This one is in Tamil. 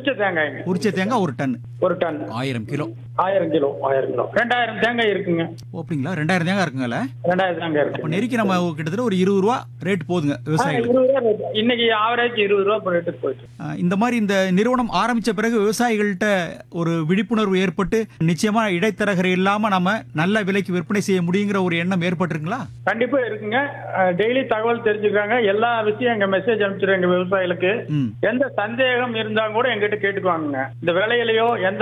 உரிச்ச தேங்காய்ங்க உரிச்ச தேங்காய் ஒரு டன் ஒரு டன் ஆயிரம் கிலோ ஆயிரம் கிலோ ஆயிரம் கிலோ ரெண்டாயிரம் தேங்காய் இருக்குங்க ஓ, அப்படிங்களா ரெண்டாயிரம் தேங்காய் இருக்குங்கல்ல ரெண்டாயிரம் தேங்காய் அப்போ இருக்கு நெருக்கி நம்ம கிட்டத்தட்ட ஒரு இருபது ரூபா ரேட் போதுங்க ஆ, விவசாயிகளுக்கு இருபது ரூபா rate. இன்னைக்கு ஆவரேஜ் இருபது ரூபா ரேட்டுக்கு போயிட்டு ஆ, இந்த மாதிரி இந்த நிறுவனம் ஆரம்பிச்ச பிறகு விவசாயிகள்கிட்ட ஒரு விழிப்புணர்வு ஏற்பட்டு நிச்சயமா இடைத்தரகர் இல்லாம நம்ம நல்ல விலைக்கு விற்பனை செய்ய முடியுங்கிற ஒரு எண்ணம் ஏற்பட்டிருக்குங்களா கண்டிப்பா இருக்குங்க டெய்லி தகவல் தெரிஞ்சுக்கிறாங்க எல்லா விஷயம் எங்க மெசேஜ் அனுப்பிச்சிருங்க எங்க விவசாயிகளுக்கு ம் எந்த சந்தேகம் இருந்தா கூட எங்கிட்ட கேட்டுக்குவாங்க இந்த விலையிலயோ எந்த